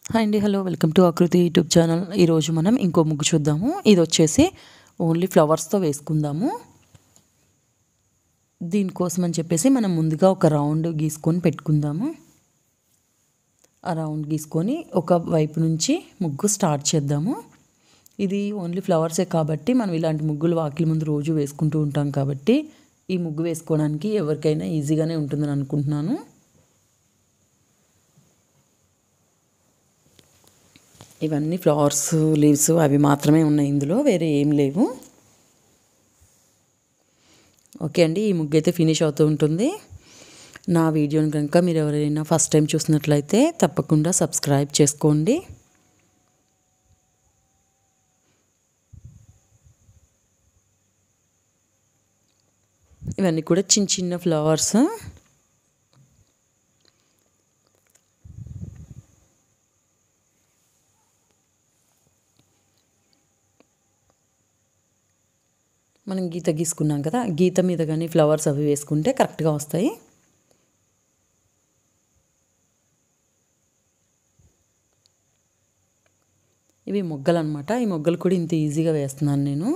hi అండి hello welcome to Akruti YouTube channel ఈరోజు మనం ఇంకో ముగ్గు చూద్దాము ఇది వచ్చేసి ఓన్లీ ఫ్లవర్స్తో వేసుకుందాము దీనికోసం అని చెప్పేసి మనం ముందుగా ఒక రౌండ్ గీసుకొని పెట్టుకుందాము ఆ రౌండ్ గీసుకొని ఒక వైపు నుంచి ముగ్గు స్టార్ట్ చేద్దాము ఇది ఓన్లీ ఫ్లవర్సే కాబట్టి మనం ఇలాంటి ముగ్గులు వాకిలి ముందు రోజు వేసుకుంటూ ఉంటాం కాబట్టి ఈ ముగ్గు వేసుకోవడానికి ఎవరికైనా ఈజీగానే ఉంటుందని అనుకుంటున్నాను ఇవన్నీ ఫ్లవర్స్ లీవ్స్ అవి మాత్రమే ఉన్నాయి ఇందులో వేరే ఏం లేవు ఓకే అండి ఈ ముగ్గు అయితే ఫినిష్ అవుతూ ఉంటుంది నా వీడియోని కనుక మీరు ఎవరైనా ఫస్ట్ టైం చూసినట్లయితే తప్పకుండా సబ్స్క్రైబ్ చేసుకోండి ఇవన్నీ కూడా చిన్న చిన్న ఫ్లవర్స్ మనం గీత గీసుకున్నాం కదా గీత మీద కానీ ఫ్లవర్స్ అవి వేసుకుంటే కరెక్ట్గా వస్తాయి ఇవి మొగ్గలు అనమాట ఈ మొగ్గలు కూడా ఇంత ఈజీగా వేస్తున్నాను నేను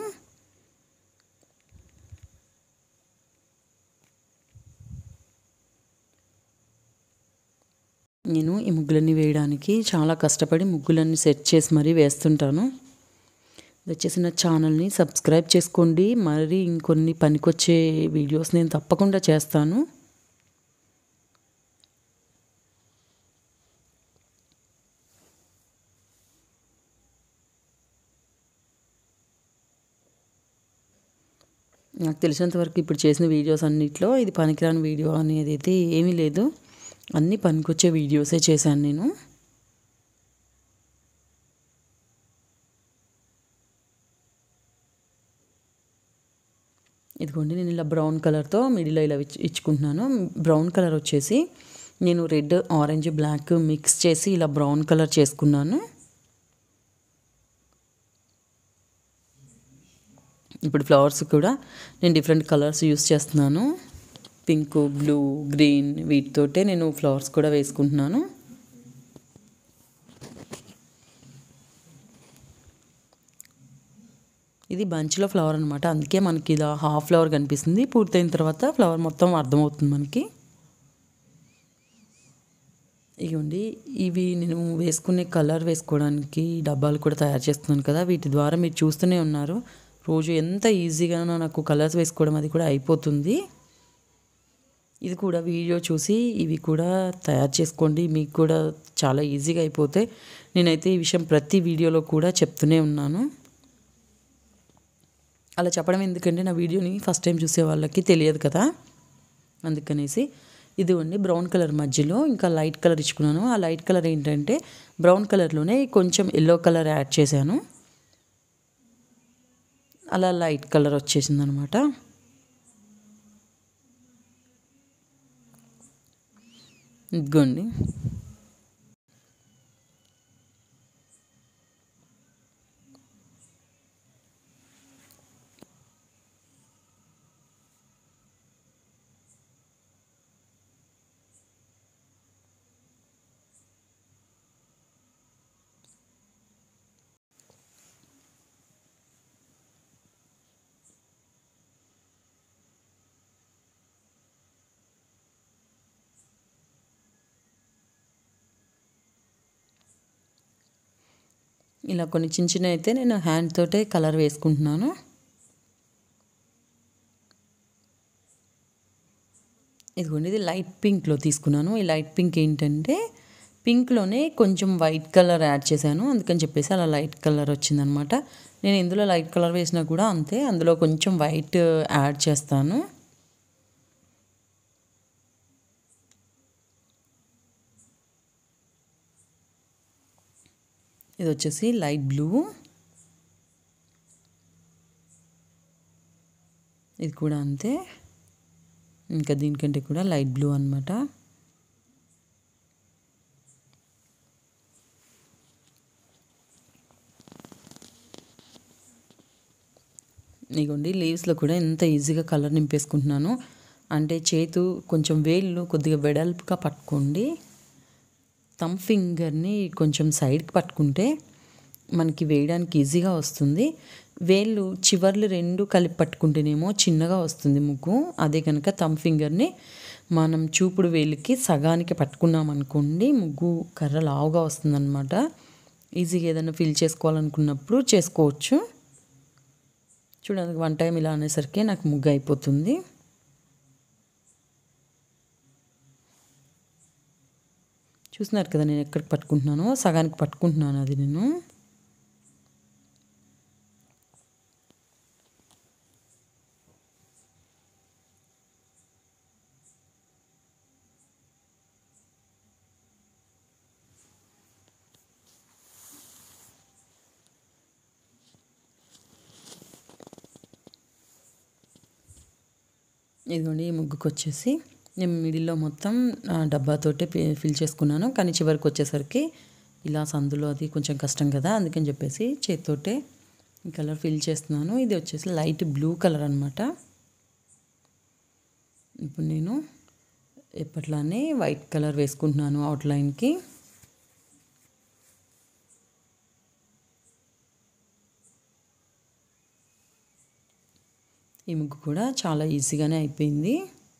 నేను ఈ ముగ్గులన్నీ వేయడానికి చాలా కష్టపడి ముగ్గులన్నీ సెట్ చేసి మరీ వేస్తుంటాను వచ్చేసి నా ఛానల్ని సబ్స్క్రైబ్ చేసుకోండి మరి ఇంకొన్ని పనికొచ్చే వీడియోస్ నేను తప్పకుండా చేస్తాను నాకు తెలిసినంత వరకు ఇప్పుడు చేసిన వీడియోస్ అన్నిట్లో ఇది పనికిరాని వీడియో అనేది అయితే ఏమీ లేదు అన్నీ పనికొచ్చే వీడియోసే చేశాను నేను ఇదిగోండి నేను ఇలా బ్రౌన్ కలర్తో మిడిల్లో ఇలా ఇచ్చుకుంటున్నాను బ్రౌన్ కలర్ వచ్చేసి నేను రెడ్ ఆరెంజ్ బ్లాక్ మిక్స్ చేసి ఇలా బ్రౌన్ కలర్ చేసుకున్నాను ఇప్పుడు ఫ్లవర్స్ కూడా నేను డిఫరెంట్ కలర్స్ యూస్ చేస్తున్నాను పింక్ బ్లూ గ్రీన్ వీటితోటే నేను ఫ్లవర్స్ కూడా వేసుకుంటున్నాను ఇది బంచ్లో ఫ్లవర్ అనమాట అందుకే మనకి ఇలా హాఫ్ ఫ్లవర్ కనిపిస్తుంది పూర్తయిన తర్వాత ఫ్లవర్ మొత్తం అర్థమవుతుంది మనకి ఇవ్వండి ఇవి నేను వేసుకునే కలర్ వేసుకోవడానికి డబ్బాలు కూడా తయారు చేస్తున్నాను కదా వీటి ద్వారా మీరు చూస్తూనే ఉన్నారు రోజు ఎంత ఈజీగానో నాకు కలర్స్ వేసుకోవడం అది కూడా అయిపోతుంది ఇది కూడా వీడియో చూసి ఇవి కూడా తయారు చేసుకోండి మీకు కూడా చాలా ఈజీగా అయిపోతే నేనైతే ఈ విషయం ప్రతి వీడియోలో కూడా చెప్తూనే ఉన్నాను అలా చెప్పడం ఎందుకంటే నా వీడియోని ఫస్ట్ టైం చూసే వాళ్ళకి తెలియదు కదా అందుకనేసి ఇది ఉండి బ్రౌన్ కలర్ మధ్యలో ఇంకా లైట్ కలర్ ఇచ్చుకున్నాను ఆ లైట్ కలర్ ఏంటంటే బ్రౌన్ కలర్లోనే కొంచెం ఎల్లో కలర్ యాడ్ చేశాను అలా లైట్ కలర్ వచ్చేసింది అనమాట ఇదిగోండి ఇలా కొన్ని చిన్న చిన్న అయితే నేను హ్యాండ్ తోటే కలర్ వేసుకుంటున్నాను ఇదిగోండి ఇది లైట్ పింక్లో తీసుకున్నాను ఈ లైట్ పింక్ ఏంటంటే పింక్లోనే కొంచెం వైట్ కలర్ యాడ్ చేశాను అందుకని చెప్పేసి అలా లైట్ కలర్ వచ్చిందనమాట నేను ఇందులో లైట్ కలర్ వేసినా కూడా అంతే అందులో కొంచెం వైట్ యాడ్ చేస్తాను ఇది వచ్చేసి లైట్ బ్లూ ఇది కూడా అంతే ఇంకా దీనికంటే కూడా లైట్ బ్లూ అనమాట ఇగోండి లీవ్స్లో కూడా ఎంత ఈజీగా కలర్ నింపేసుకుంటున్నాను అంటే చేతు కొంచెం వేళ్ళు కొద్దిగా వెడల్పుగా పట్టుకోండి థమ్ ఫింగర్ని కొంచెం సైడ్కి పట్టుకుంటే మనకి వేయడానికి ఈజీగా వస్తుంది వేళ్ళు చివర్లు రెండు కలిపి పట్టుకుంటేనేమో చిన్నగా వస్తుంది ముగ్గు అదే కనుక థమ్ ఫింగర్ని మనం చూపుడు వేలికి సగానికి పట్టుకున్నాం అనుకోండి ముగ్గు కర్ర లావుగా వస్తుందన్నమాట ఈజీగా ఏదైనా ఫిల్ చేసుకోవాలనుకున్నప్పుడు చేసుకోవచ్చు చూడండి వన్ టైం ఇలా అనేసరికి నాకు ముగ్గు అయిపోతుంది చూస్తున్నారు కదా నేను ఎక్కడికి పట్టుకుంటున్నానో సగానికి పట్టుకుంటున్నాను అది నేను ఇదిగోండి ఈ ముగ్గుకు వచ్చేసి నేను మిడిల్లో మొత్తం ఆ, డబ్బాతోటే పి- ఫిల్ చేసుకున్నాను కానీ చివరికి వచ్చేసరికి ఇలా సందులో అది కొంచెం కష్టం కదా అందుకని చెప్పేసి చేతితోటే ఈ కలర్ ఫిల్ చేస్తున్నాను ఇది వచ్చేసి లైట్ బ్లూ కలర్ అనమాట ఇప్పుడు నేను ఎప్పట్లానే వైట్ కలర్ వేసుకుంటున్నాను అవుట్లైన్కి ఈ ముగ్గు కూడా చాలా ఈజీగానే అయిపోయింది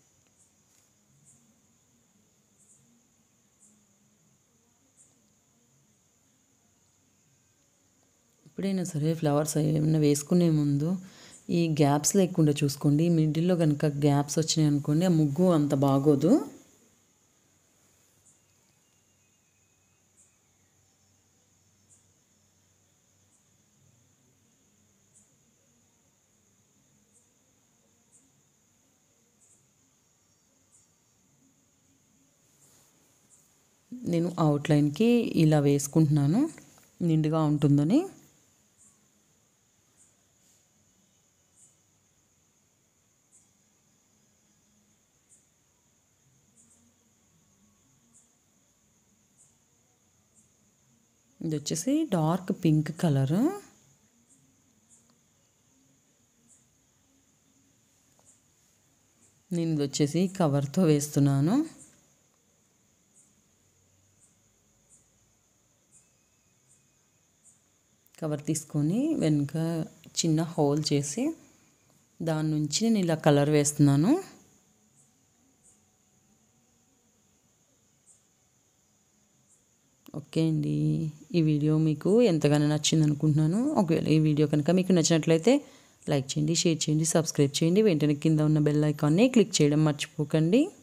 ఎప్పుడైనా సరే ఫ్లవర్స్ ఏమైనా వేసుకునే ముందు ఈ గ్యాప్స్ లేకుండా చూసుకోండి మిడిల్లో కనుక గ్యాప్స్ వచ్చినాయి అనుకోండి ఆ ముగ్గు అంత బాగోదు నేను అవుట్లైన్కి ఇలా వేసుకుంటున్నాను నిండుగా ఉంటుందని ఇది వచ్చేసి డార్క్ పింక్ కలరు నేను ఇది వచ్చేసి కవర్తో వేస్తున్నాను కవర్ తీసుకొని వెనుక చిన్న హోల్ చేసి దాని నుంచి నేను ఇలా కలర్ వేస్తున్నాను ఓకే అండి ఈ వీడియో మీకు ఎంతగానో నచ్చింది అనుకుంటున్నాను ఒకవేళ ఈ వీడియో కనుక మీకు నచ్చినట్లయితే లైక్ చేయండి షేర్ చేయండి సబ్స్క్రైబ్ చేయండి వెంటనే కింద ఉన్న బెల్ ఐకాన్ని క్లిక్ చేయడం మర్చిపోకండి